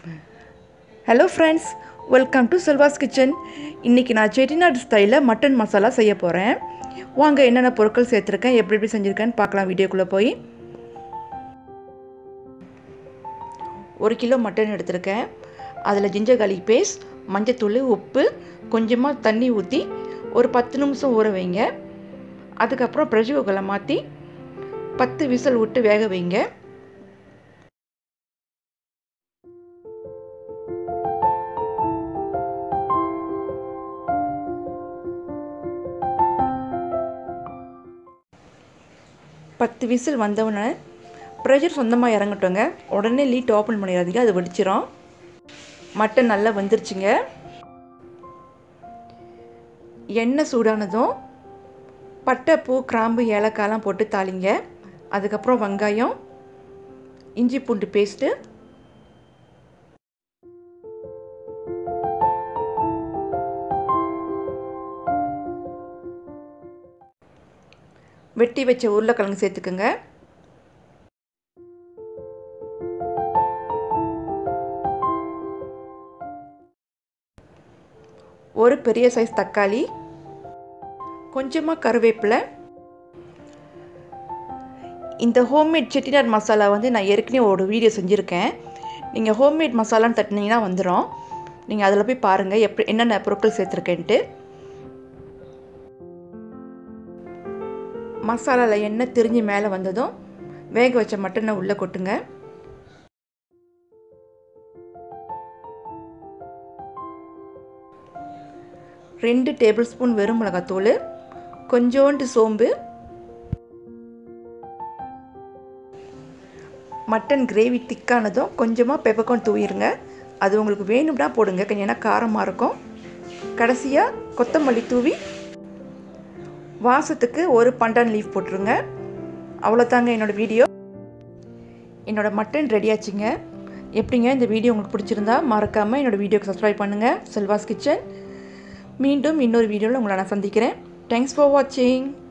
hello friends welcome to Selva's kitchen இன்றைக்கி நான் செட்டிநாடு ஸ்டைலில் மட்டன் மசாலா செய்ய போகிறேன் வாங்க என்னென்ன பொருட்கள் சேர்த்துருக்கேன் எப்படி எப்படி செஞ்சுருக்கேன்னு பார்க்கலாம் வீடியோக்குள்ளே போய் ஒரு கிலோ மட்டன் எடுத்திருக்கேன் அதில் ஜிஞ்சர் garlic பேஸ்ட் மஞ்சத்தூள் உப்பு கொஞ்சமாக தண்ணி ஊற்றி ஒரு பத்து நிமிஷம் ஊற வைங்க அதுக்கப்புறம் ப்ரெஷர் குக்கரில் மாற்றி பத்து விசில் விட்டு வேக வைங்க பத்து விசில் வந்தவுடனே ப்ரெஷர் சொந்தமாக இறங்கட்டுங்க உடனே லீட் ஓப்பன் பண்ணிடாதீங்க அது வெடிச்சிரும் மட்டன் நல்லா வெந்துருச்சுங்க எண்ணெய் சூடானதும் பட்டை பூ கிராம்பு ஏலக்காய்லாம் போட்டு தாளிங்க அதுக்கப்புறம் வெங்காயம் இஞ்சி பூண்டு பேஸ்ட்டு வெட்டி வச்ச உருளைக்கிழங்கு சேர்த்துக்குங்க ஒரு பெரிய சைஸ் தக்காளி கொஞ்சமாக கருவேப்பிலை இந்த ஹோம்மேட் செட்டிநாட் மசாலா வந்து நான் ஏற்கனவே ஒரு வீடியோ செஞ்சுருக்கேன் நீங்கள் ஹோம்மேட் மசாலான்னு தட்டினீங்கன்னா வந்துடும் நீங்கள் அதில் போய் பாருங்கள் எப்படி என்னென்ன பொருட்கள் சேர்த்துருக்கேன்ட்டு மசாலாவில் எண்ணெய் திரிஞ்சு மேலே வந்ததும் வேக வச்ச மட்டனை உள்ளே கொட்டுங்க ரெண்டு டேபிள் ஸ்பூன் வெறும் மிளகாத்தூள் கொஞ்சோண்டு சோம்பு மட்டன் கிரேவி திக்கானதும் கொஞ்சமாக பெப்பர்கார்ன் தூவிடுங்க அது உங்களுக்கு வேணும்னா போடுங்க கொஞ்சம் ஏன்னா காரமாக இருக்கும் கடைசியாக கொத்தமல்லி தூவி வாசத்துக்கு ஒரு பண்டான் லீஃப் போட்டுருங்க அவ்வளோதாங்க என்னோடய வீடியோ என்னோடய மட்டன் ரெடி ஆச்சுங்க எப்படிங்க இந்த வீடியோ உங்களுக்கு பிடிச்சிருந்தா மறக்காமல் என்னோடய வீடியோக்கு சப்ஸ்கிரைப் பண்ணுங்கள் செல்வாஸ் கிச்சன் மீண்டும் இன்னொரு வீடியோவில் உங்களை நான் சந்திக்கிறேன் தேங்க்ஸ் ஃபார் வாட்சிங்